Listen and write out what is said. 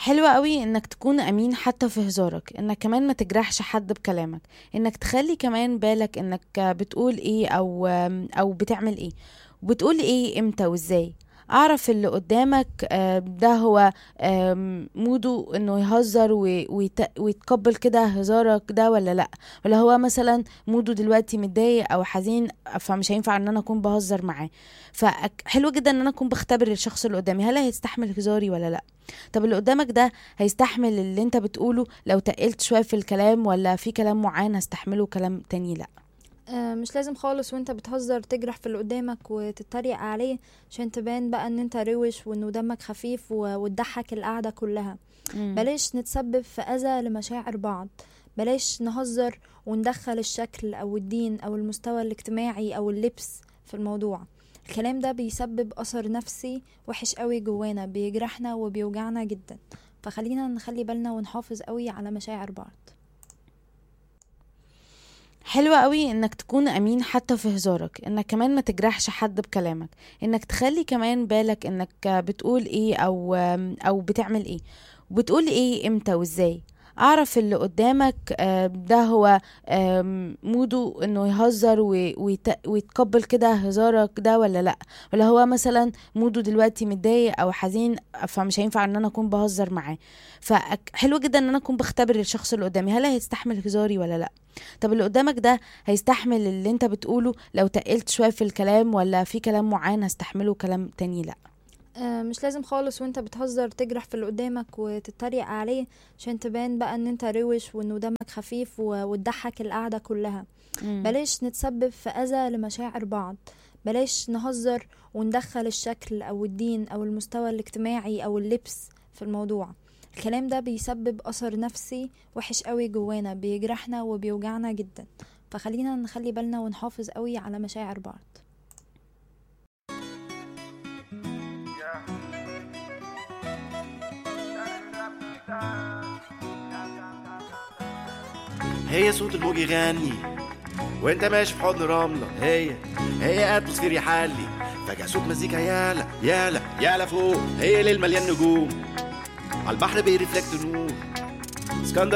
حلوة قوي انك تكون امين حتى في هزارك انك كمان ما تجرحش حد بكلامك انك تخلي كمان بالك انك بتقول ايه او او بتعمل ايه وبتقول ايه امتى وازاي اعرف اللي قدامك آه، ده هو آم، موده انه يهزر وي- ويت- ويتقبل كده هزارك ده ولا لا ولا هو مثلا موده دلوقتي متضايق او حزين فمش هينفع ان انا اكون بهزر معاه فحلو جدا ان انا اكون بختبر الشخص اللي قدامي هل هيستحمل هزاري ولا لا طب اللي قدامك ده هيستحمل اللي انت بتقوله لو تقلت شوية في الكلام ولا في كلام معين هستحمله كلام تاني لا آه، مش لازم خالص وانت بتهزر تجرح في اللي قدامك وتتريق عليه عشان تبان بقى ان انت روش وانه دمك خفيف و- وتضحك القعدة كلها مم. بلاش نتسبب في أذى لمشاعر بعض بلاش نهزر وندخل الشكل أو الدين أو المستوى الاجتماعي أو اللبس في الموضوع الكلام ده بيسبب أثر نفسي وحش قوي جوانا بيجرحنا وبيوجعنا جدا فخلينا نخلي بالنا ونحافظ قوي على مشاعر بعض حلوة قوي انك تكون امين حتى في هزارك انك كمان ما تجرحش حد بكلامك انك تخلي كمان بالك انك بتقول ايه او او بتعمل ايه وبتقول ايه امتى وازاي اعرف اللي قدامك آه، ده هو آم، موده انه يهزر وي- ويت- ويتقبل كده هزارك ده ولا لا ولا هو مثلا موده دلوقتي متضايق او حزين فمش هينفع ان انا اكون بهزر معاه فحلو جدا ان انا اكون بختبر الشخص اللي قدامي هل هيستحمل هزاري ولا لا طب اللي قدامك ده هيستحمل اللي انت بتقوله لو تقلت شوية في الكلام ولا في كلام معين هستحمله كلام تاني لا آه، مش لازم خالص وانت بتهزر تجرح في اللي قدامك وتتريق عليه عشان تبان بقى ان انت روش وانه دمك خفيف و- وتضحك القعدة كلها بلاش نتسبب في أذى لمشاعر بعض بلاش نهزر وندخل الشكل أو الدين أو المستوى الاجتماعي أو اللبس في الموضوع الكلام ده بيسبب أثر نفسي وحش قوي جوانا بيجرحنا وبيوجعنا جدا فخلينا نخلي بالنا ونحافظ قوي على مشاعر بعض هي صوت الموج يغني وانت ماشي في حضن رملة هي هي اتموسفير يحلي فجأة صوت مزيكا يالا يالا يالا فوق هي ليل مليان نجوم على البحر بيرفلكت نور اسكندر